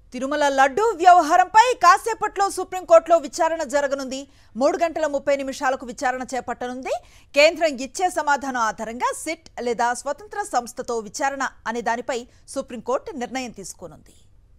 తిరుమల లడ్డూ వ్యవహారంపై కాసేపట్లో సుప్రీంకోర్టులో విచారణ జరగనుంది మూడు గంటల ముప్పై నిమిషాలకు విచారణ చేపట్టనుంది కేంద్రం ఇచ్చే సమాధానం ఆధారంగా సిట్ లేదా స్వతంత్ర సంస్థతో విచారణ అనే దానిపై సుప్రీంకోర్టు నిర్ణయం తీసుకోనుంది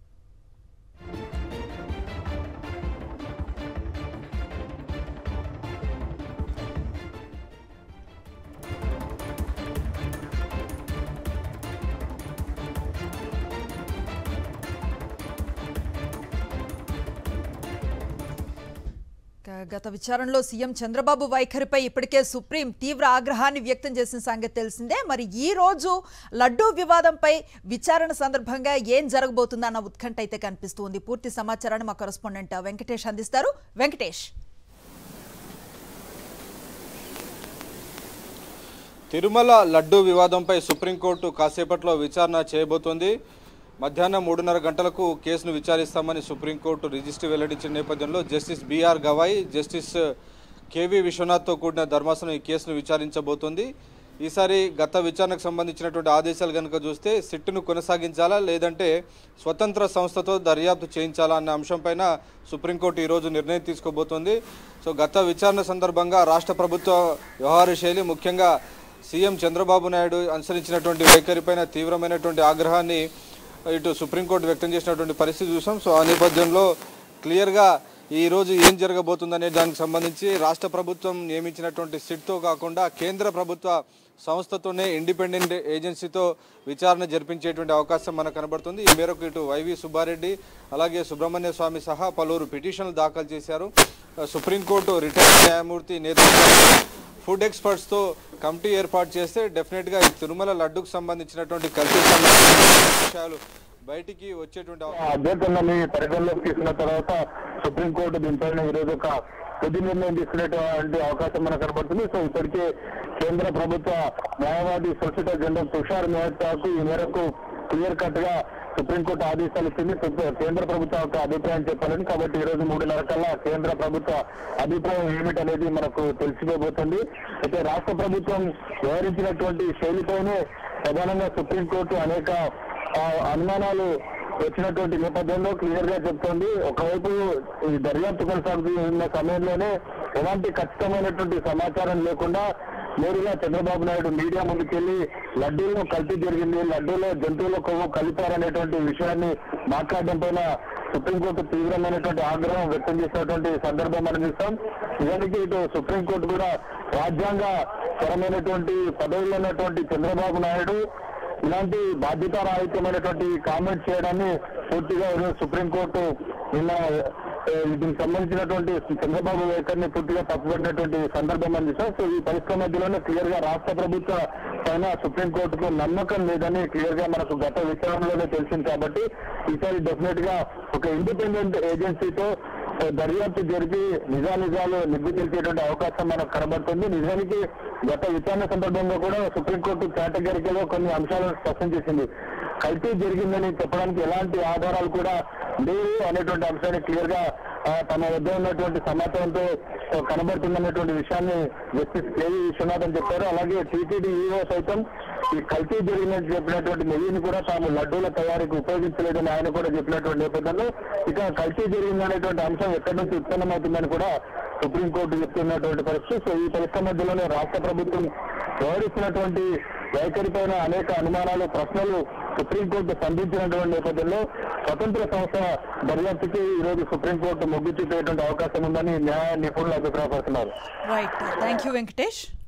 గ- గత విచారణలో సీఎం చంద్రబాబు వైఖరిపై ఇప్పటికే సుప్రీం తీవ్ర ఆగ్రహాన్ని వ్యక్తం చేసిన సంగతి తెలిసిందే మరి ఈ రోజు లడ్డూ వివాదంపై విచారణ సందర్భంగా ఏం జరగబోతుందన్న ఉత్కంఠ అయితే కనిపిస్తుంది పూర్తి సమాచారాన్ని మా కరెస్పాండెంట్ వెంకటేష్ అందిస్తారు వెంకటేష్ తిరుమల లడ్డూ వివాదంపై సుప్రీంకోర్టు కాసేపట్లో విచారణ చేయబోతోంది మధ్యాహ్నం మూడున్నర గంటలకు కేసును విచారిస్తామని సుప్రీంకోర్టు రిజిస్ట్రీ వెల్లడించిన నేపథ్యంలో justice B R Gavai justice K V విశ్వనాథ్తో కూడిన ధర్మాసనం ఈ కేసును విచారించబోతోంది ఈసారి గత విచారణకు సంబంధించినటువంటి ఆదేశాలు కనుక చూస్తే సిట్టును కొనసాగించాలా లేదంటే స్వతంత్ర సంస్థతో దర్యాప్తు చేయించాలా అన్న అంశంపైన సుప్రీంకోర్టు ఈరోజు నిర్ణయం తీసుకోబోతోంది సో గత విచారణ సందర్భంగా రాష్ట్ర ప్రభుత్వ వ్యవహార శైలి ముఖ్యంగా సీఎం చంద్రబాబు నాయుడు అనుసరించినటువంటి వైఖరిపైన తీవ్రమైనటువంటి ఆగ్రహాన్ని ఇటు సుప్రీంకోర్టు వ్యక్తం చేసినటువంటి పరిస్థితి చూసాం సో ఆ నేపథ్యంలో క్లియర్గా ఈ రోజు ఏం జరగబోతుందనే దానికి సంబంధించి రాష్ట్ర ప్రభుత్వం నియమించినటువంటి సిట్తో కాకుండా కేంద్ర ప్రభుత్వ సంస్థతోనే ఇండిపెండెంట్ ఏజెన్సీతో విచారణ జరిపించేటువంటి అవకాశం మనకు కనబడుతుంది ఈ మేరకు ఇటు వైవి సుబ్బారెడ్డి అలాగే సుబ్రహ్మణ్య స్వామి సహా పలువురు పిటిషన్లు దాఖలు చేశారు సుప్రీంకోర్టు రిటైర్డ్ న్యాయమూర్తి నేతృత్వంలో ఫుడ్ ఎక్స్పర్ట్స్తో కమిటీ ఏర్పాటు చేస్తే డెఫినెట్గా ఈ తిరుమల లడ్డుకు సంబంధించినటువంటి కల్తీ సంబంధించిన విషయాలు బయటికి వచ్చేటువంటి అవకాశం అభ్యర్థులని పరిగణలోకి తీసుకున్న తర్వాత సుప్రీంకోర్టు దీనిపైన ఈరోజు ఒక తుది నిర్ణయం తీసుకునేటువంటి అవకాశం మనకు కనబడుతుంది సో ఇప్పటికే కేంద్ర ప్రభుత్వ న్యాయవాది సొలిసిటర్ జనరల్ తుషార్ మెహతాకు ఈ మేరకు క్లియర్ కట్ గా సుప్రీంకోర్టు ఆదేశాలు ఇచ్చింది సుప్రీ- కేంద్ర ప్రభుత్వం యొక్క అభిప్రాయం చెప్పాలని కాబట్టి ఈ రోజు మూడున్నర కల్లా కేంద్ర ప్రభుత్వ అభిప్రాయం ఏమిటనేది మనకు తెలిసిపోబోతుంది అయితే రాష్ట్ర ప్రభుత్వం వ్యవహరించినటువంటి శైలిపైనే ప్రధానంగా సుప్రీంకోర్టు అనేక ఆ, అనుమానాలు వచ్చినటువంటి నేపథ్యంలో క్లియర్ గా చెప్తోంది ఒకవైపు ఈ దర్యాప్తు కొనసాగుతున్న సమయంలోనే ఎలాంటి ఖచ్చితమైనటువంటి సమాచారం లేకుండా నేరుగా చంద్రబాబు నాయుడు మీడియా ముందుకెళ్లి లడ్డూలను కల్తీ జరిగింది లడ్డూలో జంతువుల కొవ్వు కలిపారనేటువంటి విషయాన్ని మాట్లాడడం పైన సుప్రీంకోర్టు తీవ్రమైనటువంటి ఆగ్రహం వ్యక్తం చేసినటువంటి సందర్భం మనం చూస్తాం నిజానికి ఇటు సుప్రీంకోర్టు కూడా రాజ్యాంగ పరమైనటువంటి పదవుల్లో ఉన్నటువంటి చంద్రబాబు నాయుడు ఇలాంటి బాధ్యతారాహిత్యమైనటువంటి కామెంట్స్ చేయడాన్ని పూర్తిగా ఈరోజు సుప్రీంకోర్టు నిన్న ఏ, దీనికి సంబంధించినటువంటి చంద్రబాబు వైఖరిని పూర్తిగా తప్పుపట్టినటువంటి సందర్భం అని చూసాం సో ఈ పరిస్థితుల మధ్యలోనే క్లియర్ గా రాష్ట్ర ప్రభుత్వ పైన సుప్రీంకోర్టుకు నమ్మకం లేదని క్లియర్ గా మనకు గత విచారణలోనే తెలిసింది కాబట్టి ఈసారి డెఫినెట్ గా ఒక ఇండిపెండెంట్ ఏజెన్సీతో ఆ, దర్యాప్తు జరిపి నిజానిజాలు నిగ్గు తెలిసేటువంటి అవకాశం మనకు కనబడుతుంది నిజానికి గత విచారణ సందర్భంగా కూడా సుప్రీంకోర్టు కేటగిరికలో కొన్ని అంశాలను స్పష్టం చేసింది కల్తీ జరిగిందని చెప్పడానికి ఎలాంటి ఆధారాలు కూడా లేవు అనేటువంటి అంశాన్ని క్లియర్ గా ఆ, తమ వద్ద ఉన్నటువంటి సమాచారంతో ఆ, కనబడుతుందనేటువంటి విషయాన్ని జస్టిస్ కేవీ విశ్వనాథన్ చెప్పారు అలాగే టీటీడీ ఈఓ సైతం ఈ కల్తీ జరిగిందని చెప్పినటువంటి నెయ్యిని కూడా తాము లడ్డూల తయారీకి ఉపయోగించలేదని ఆయన కూడా చెప్పినటువంటి నేపథ్యంలో ఇక కల్తీ జరిగిందనేటువంటి అంశం ఎక్కడి నుంచి ఉత్పన్నమవుతుందని కూడా సుప్రీంకోర్టు చెప్తున్నటువంటి పరిస్థితి సో ఈ పరిస్థితి మధ్యలోనే రాష్ట్ర ప్రభుత్వం వ్యవహరిస్తున్నటువంటి వైఖరి పైన అనేక అనుమానాలు ప్రశ్నలు సుప్రీంకోర్టు సంధించినటువంటి నేపథ్యంలో స్వతంత్ర సంస్థ దర్యాప్తుకి ఈ రోజు సుప్రీంకోర్టు మొగ్గు చూపేటువంటి అవకాశం ఉందని న్యాయ నిపుణులు అభిప్రాయపడుతున్నారు రైట్ థ్యాంక్ యూ వెంకటేష్